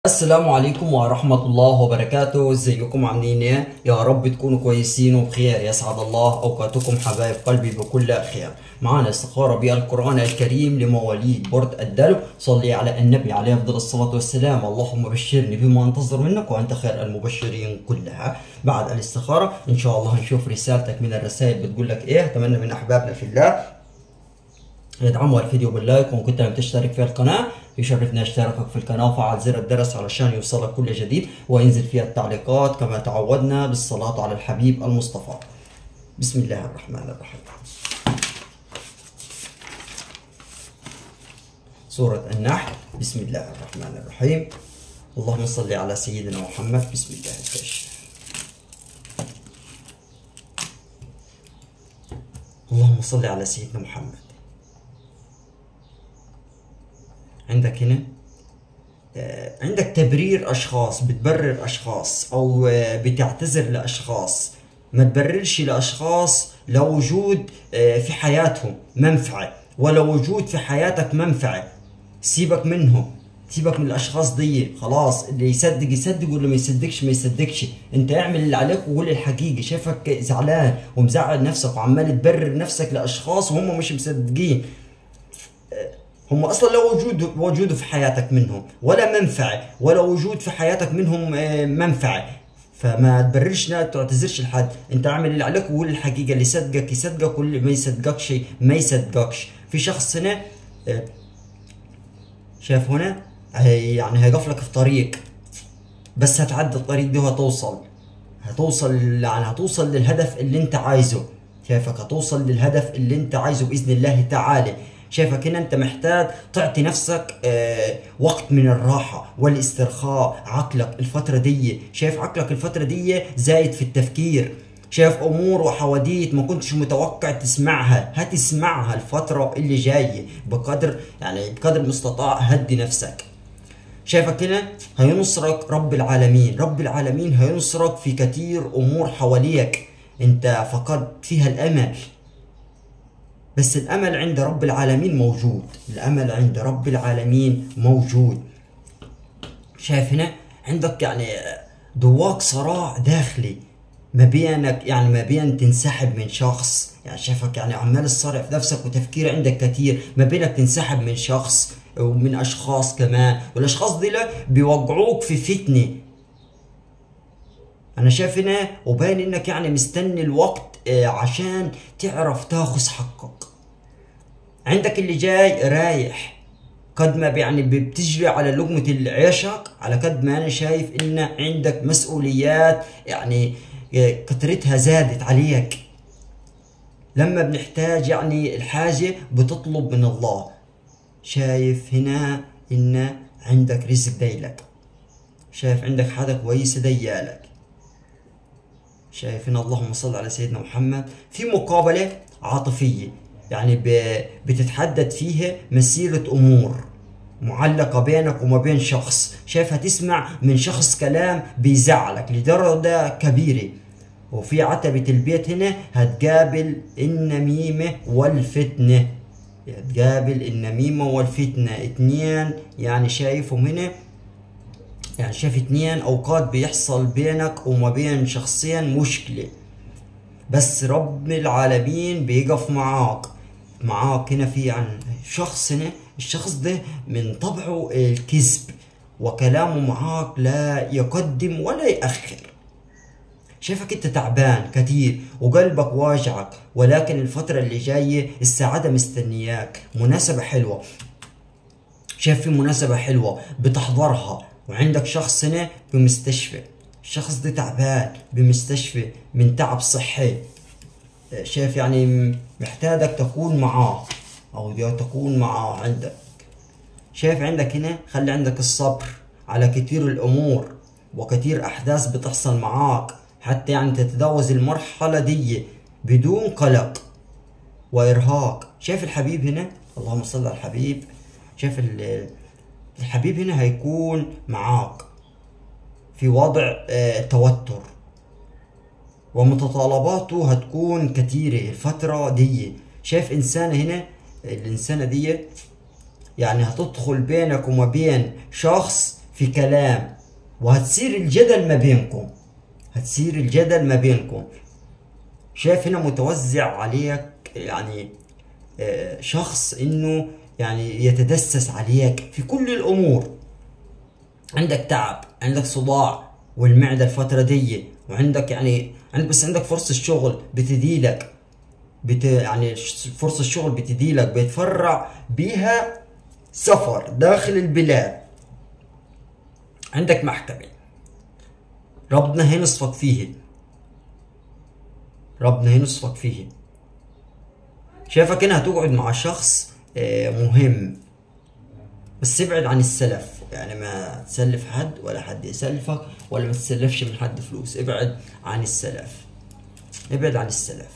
السلام عليكم ورحمة الله وبركاته ازيكم عاملين ايه يا رب تكونوا كويسين وبخير يسعد الله اوقاتكم حبايب قلبي بكل خير معانا استخارة بالقرآن الكريم لمواليد برد الدلو صلي على النبي عليه افضل الصلاة والسلام اللهم بشرني بما انتظر منك وانت خير المبشرين كلها بعد الاستخارة ان شاء الله هنشوف رسالتك من الرسائل بتقول لك ايه اتمنى من احبابنا في الله ادعموا الفيديو باللايك وان كنت لم تشترك في القناة يشرفنا اشتراكك في القناة وفعل زر الجرس علشان يوصلك كل جديد وينزل فيها التعليقات كما تعودنا بالصلاة على الحبيب المصطفى بسم الله الرحمن الرحيم سورة النحل بسم الله الرحمن الرحيم اللهم صل على سيدنا محمد بسم الله الكاشف اللهم صل على سيدنا محمد عندك هنا آه، عندك تبرير اشخاص بتبرر اشخاص او آه، بتعتذر لاشخاص ما تبررش لاشخاص لو وجود آه، في حياتهم منفعه ولو وجود في حياتك منفعه سيبك منهم سيبك من الاشخاص دي خلاص اللي يصدق يصدق واللي ما يصدقش ما يصدقش انت اعمل اللي عليك وقول الحقيقه شايفك زعلان ومزعل نفسك وعمال تبرر نفسك لاشخاص وهم مش مصدقين هم اصلا لو وجود وجود في حياتك منهم ولا منفعه ولا وجود في حياتك منهم آه، منفعه فما تبررش لا تعتذرش لحد انت اعمل اللي عليك وقول الحقيقه اللي يصدقك يصدقك واللي ما يصدقكش ما يصدقكش في شخص هنا آه، شايف هنا هي يعني هيقف لك في طريق بس هتعدي الطريق ده وهتوصل هتوصل يعني هتوصل للهدف اللي انت عايزه شايفك هتوصل للهدف اللي انت عايزه باذن الله تعالى شايفك هنا انت محتاج تعطي نفسك آه وقت من الراحة والاسترخاء عقلك الفترة دي شايف عقلك الفترة دي زايد في التفكير شايف امور وحواديت ما كنتش متوقع تسمعها هتسمعها الفترة اللي جاية بقدر يعني بقدر المستطاع هدي نفسك شايفك هنا هينصرك رب العالمين رب العالمين هينصرك في كثير امور حواليك انت فقدت فيها الامل بس الامل عند رب العالمين موجود الامل عند رب العالمين موجود شايف هنا عندك يعني جواك صراع داخلي ما بينك يعني ما بين تنسحب من شخص يعني شايفك يعني عمال تصارع في نفسك وتفكير عندك كتير ما بينك تنسحب من شخص ومن اشخاص كمان والاشخاص دي بيوقعوك في فتنه انا شايف هنا وباين انك يعني مستني الوقت آه، عشان تعرف تاخذ حقك عندك اللي جاي رايح قد ما يعني بتجري على لقمة عيشك على قد ما انا شايف ان عندك مسؤوليات يعني آه، كترتها زادت عليك لما بنحتاج يعني الحاجة بتطلب من الله شايف هنا ان عندك رزق دايلك شايف عندك حاجة كويسة ديالك شايف هنا اللهم صل على سيدنا محمد في مقابلة عاطفية يعني ب- بتتحدد فيها مسيرة أمور معلقة بينك وما بين شخص شايف هتسمع من شخص كلام بيزعلك لدرجة كبيرة وفي عتبة البيت هنا هتقابل النميمة والفتنة هتقابل النميمة والفتنة اتنين يعني شايفهم هنا يعني شايف اتنين اوقات بيحصل بينك وما بين شخصين مشكلة بس رب العالمين بيقف معاك معاك هنا في عن شخص هنا الشخص ده من طبعه الكذب وكلامه معاك لا يقدم ولا يأخر شايفك انت تعبان كتير وقلبك واجعك ولكن الفترة اللي جاية السعادة مستنياك مناسبة حلوة شايف في مناسبة حلوة بتحضرها وعندك شخص هنا بمستشفى الشخص ده تعبان بمستشفى من تعب صحي شايف يعني م- محتاجك تكون معاه او دي تكون معاه عندك شايف عندك هنا خلي عندك الصبر على كتير الامور وكتير احداث بتحصل معاك حتى يعني تتجاوز المرحلة دي بدون قلق وارهاق شايف الحبيب هنا اللهم صل على الحبيب شايف ال- الحبيب هنا هيكون معاك في وضع آه، توتر ومتطلباته هتكون كتيرة الفترة دي شايف إنسانة هنا الإنسانة دي يعني هتدخل بينك وما بين شخص في في كلام وهتصير الجدل ما بينكم هتصير الجدل ما بينكم شايف هنا متوزع عليك يعني آه، شخص انه يعني يتدسس عليك في كل الامور عندك تعب عندك صداع والمعده الفتره دي وعندك يعني عندك بس عندك فرصه شغل بتديلك بت يعني فرصه شغل بتديلك بيتفرع بيها سفر داخل البلاد عندك محكمه ربنا هينصفك فيه ربنا هينصفك فيه شايفك هنا هتقعد مع شخص آه، مهم بس ابعد عن السلف يعني ما تسلف حد ولا حد يسلفك ولا ما تسلفش من حد فلوس ابعد عن السلف ابعد عن السلف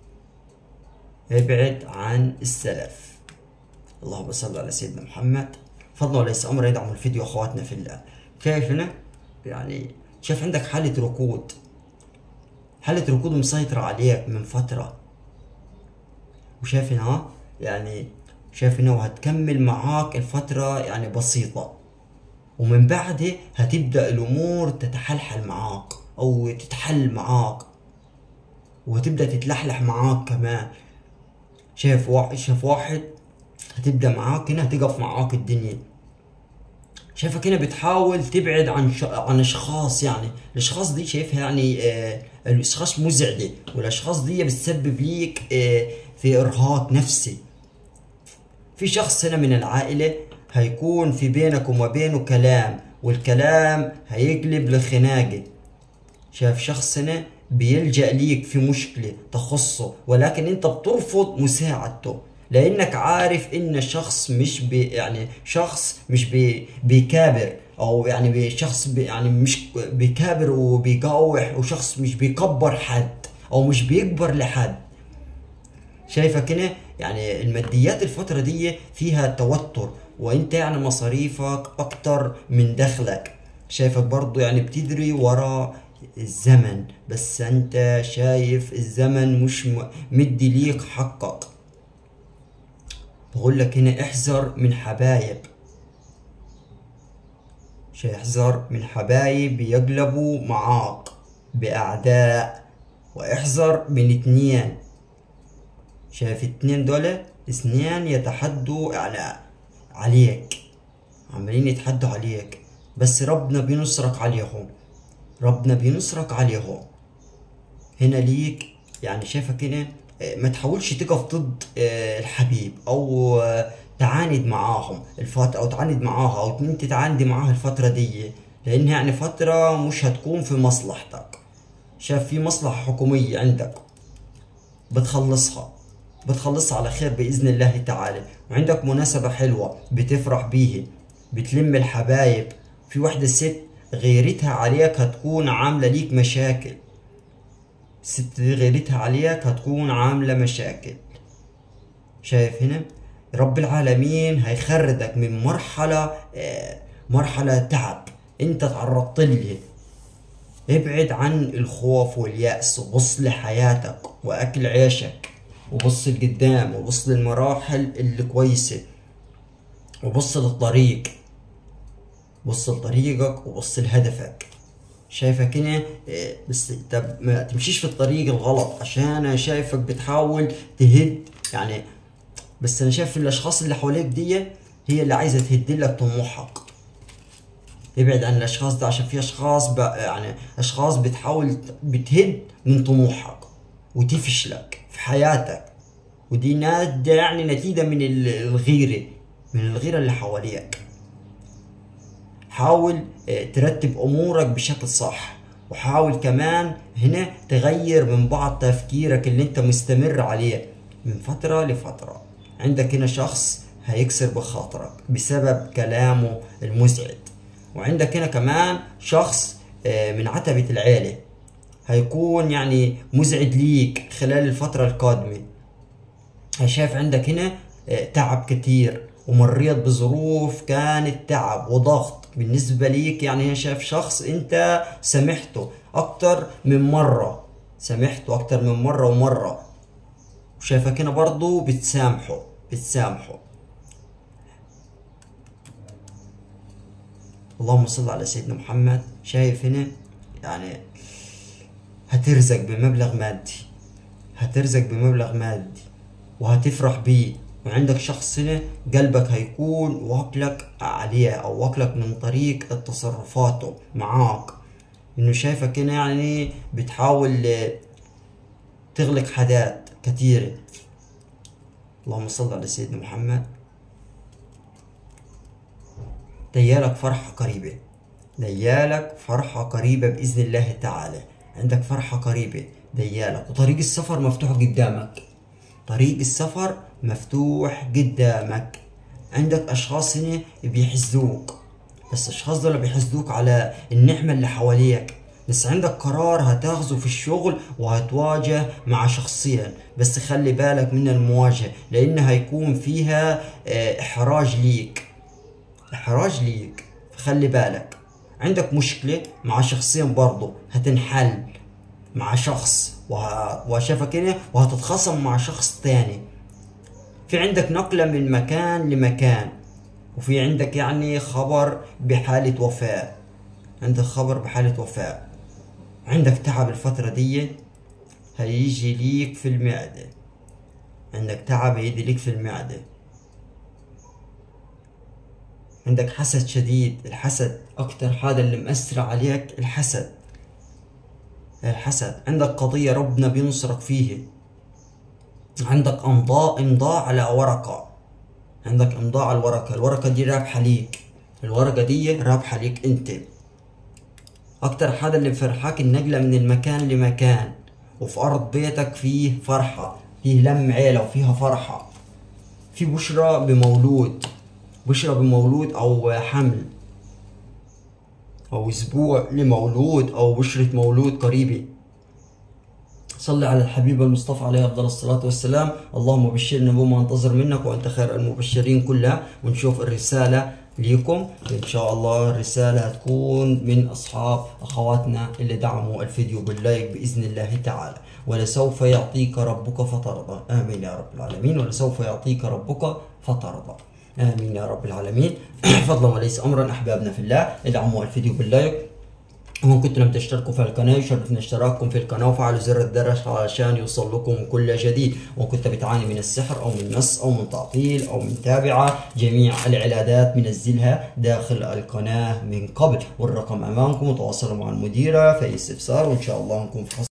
ابعد عن السلف اللهم صل على سيدنا محمد فضلا وليس امر يدعم الفيديو اخواتنا في الله شايف هنا يعني شايف عندك حالة ركود حالة ركود مسيطرة عليك من فترة وشايف هنا يعني شايف هنا وهتكمل معاك الفترة يعني بسيطة ومن بعدها هتبدأ الأمور تتحلحل معاك أو تتحل معاك وهتبدأ تتلحلح معاك كمان شايف واحد شايف واحد هتبدأ معاك هنا هتقف معاك الدنيا شايفك هنا بتحاول تبعد عن ش... عن اشخاص يعني الاشخاص دي شايفها يعني آه الاشخاص مزعجه والاشخاص دي بتسبب ليك آه في ارهاق نفسي في شخص هنا من العائله هيكون في بينك وما بينه كلام والكلام هيقلب لخناقه شايف شخص هنا بيلجأ ليك في مشكلة تخصه ولكن انت بترفض مساعدته لانك عارف ان الشخص مش بي يعني شخص مش بي بيكابر او يعني شخص بي يعني مش بيكابر وبيقاوح وشخص مش بيكبر حد او مش بيكبر لحد شايفك هنا يعني الماديات الفترة دي فيها توتر وانت يعني مصاريفك اكتر من دخلك شايفك برضو يعني بتدري ورا الزمن بس انت شايف الزمن مش مدي ليك حقك بقول لك هنا احذر من حبايب شي احذر من حبايب يقلبوا معاك بأعداء واحذر من اتنين شايف اتنين دول اثنين يتحدوا على عليك عمالين يتحدوا عليك بس ربنا بينصرك عليهم ربنا بينصرك عليهم هنا ليك يعني شايفك هنا ما تحاولش تقف ضد آه، الحبيب او آه، تعاند معاهم الفترة او تعاند معاها او انت تعاندي معاها الفترة دي لانها يعني فترة مش هتكون في مصلحتك شاف في مصلحة حكومية عندك بتخلصها بتخلصها على خير بإذن الله تعالى وعندك مناسبة حلوة بتفرح بيه بتلم الحبايب في واحدة ست غيرتها عليك هتكون عاملة ليك مشاكل ست دي غيرتها عليك هتكون عاملة مشاكل شايف هنا رب العالمين هيخرجك من مرحلة آه، مرحلة تعب انت تعرضت له ابعد عن الخوف واليأس وبص لحياتك وأكل عيشك وبص لقدام وبص للمراحل اللي كويسة وبص للطريق بص لطريقك وبص لهدفك شايفك هنا إيه، بس انت ما تمشيش في الطريق الغلط عشان انا شايفك بتحاول تهد يعني بس انا شايف الاشخاص اللي حواليك دي هي اللي عايزه تهد لك طموحك ابعد عن الاشخاص ده عشان في اشخاص يعني اشخاص بتحاول بتهد من طموحك وتفشلك في حياتك ودي ناتجه يعني نتيجه من الغيره من الغيره اللي حواليك حاول آه، ترتب امورك بشكل صح وحاول كمان هنا تغير من بعض تفكيرك اللي انت مستمر عليه من فترة لفترة عندك هنا شخص هيكسر بخاطرك بسبب كلامه المزعج وعندك هنا كمان شخص آه، من عتبة العيلة هيكون يعني مزعج ليك خلال الفترة القادمة شايف عندك هنا آه، تعب كتير ومريت بظروف كانت تعب وضغط بالنسبة ليك يعني هي شايف شخص انت سامحته اكتر من مرة سامحته اكتر من مرة ومرة وشايفك هنا برضو بتسامحه بتسامحه اللهم صل على سيدنا محمد شايف هنا يعني هترزق بمبلغ مادي هترزق بمبلغ مادي وهتفرح بيه وعندك شخص هنا قلبك هيكون واكلك عليه او واكلك من طريق تصرفاته معاك انه شايفك هنا يعني بتحاول تغلق حاجات كثيرة اللهم صل على سيدنا محمد ديالك فرحة قريبة ديالك فرحة قريبة بإذن الله تعالى عندك فرحة قريبة ديالك وطريق السفر مفتوح قدامك طريق السفر مفتوح قدامك عندك أشخاص هنا بيحسدوك بس الأشخاص دول بيحسدوك على النعمة اللي حواليك بس عندك قرار هتاخذه في الشغل وهتواجه مع شخصين بس خلي بالك من المواجهة لأن هيكون فيها إحراج ليك إحراج ليك فخلي بالك عندك مشكلة مع شخصين برضه هتنحل مع شخص وشافك هنا وهتتخاصم مع شخص تاني في عندك نقلة من مكان لمكان وفي عندك يعني خبر بحالة وفاة عندك خبر بحالة وفاة عندك تعب الفترة دي هيجي ليك في المعدة عندك تعب هيجي ليك في المعدة عندك حسد شديد الحسد أكتر حاجة اللي مأثرة عليك الحسد الحسد عندك قضية ربنا بينصرك فيها عندك امضاء امضاء على ورقة عندك امضاء على الورقة الورقة دي رابحة ليك الورقة دي رابحة ليك انت اكتر حاجة اللي فرحاك النقلة من المكان لمكان وفي ارض بيتك فيه فرحة فيه لم عيلة وفيها فرحة في بشرى بمولود بشرى بمولود او حمل او اسبوع لمولود او بشرة مولود قريبة صلي على الحبيب المصطفى عليه افضل الصلاه والسلام اللهم بشرنا بما انتظر منك وانت خير المبشرين كلها ونشوف الرساله ليكم ان شاء الله الرساله هتكون من اصحاب اخواتنا اللي دعموا الفيديو باللايك باذن الله تعالى ولسوف يعطيك ربك فترضى امين يا رب العالمين ولسوف يعطيك ربك فترضى امين يا رب العالمين فضلا وليس امرا احبابنا في الله ادعموا الفيديو باللايك وإن كنتم لم تشتركوا في القناة يشرفنا اشتراككم في القناة وفعلوا زر الجرس عشان يوصل لكم كل جديد وإن كنت بتعاني من السحر أو من مس أو من تعطيل أو من تابعة جميع العلاجات منزلها داخل القناة من قبل والرقم أمامكم وتواصلوا مع المديرة في استفسار وإن شاء الله نكون في